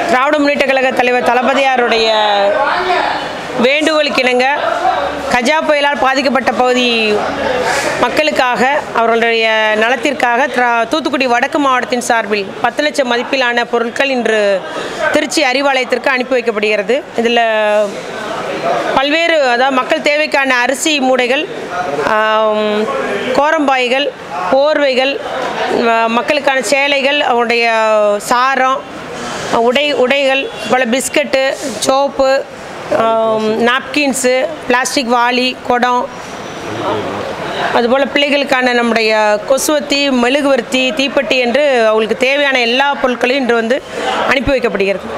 திராவிட முன்னேற்ற கழக தலைவர் தளபதியாருடைய வேண்டுகோளுக்கு இணங்க கஜா புயலால் பாதிக்கப்பட்ட பகுதி மக்களுக்காக அவர்களுடைய நலத்திற்காக திரா- தூத்துக்குடி வடக்கு மாவட்டத்தின் சார்பில் பத்து லட்சம் மதிப்பிலான பொருட்கள் இன்று திருச்சி அறிவாலயத்திற்கு அனுப்பி வைக்கப்படுகிறது இதில் பல்வேறு அதாவது மக்கள் தேவைக்கான அரிசி மூடைகள் ஆம், கோரம்பாய்கள் போர்வைகள் ம- மக்களுக்கான சேலைகள் அவருடைய சாரம் உடை உடைகள் பல பிஸ்கட்டு சோப்பு நாப்கின்ஸு பிளாஸ்டிக் வாளி குடம் அதுபோல் பிள்ளைகளுக்கான நம்முடைய கொசுவத்தி மெழுகுவர்த்தி தீப்பெட்டி என்று அவங்களுக்கு தேவையான எல்லா பொருட்களையும் இன்று வந்து அனுப்பி வைக்கப்படுகிறது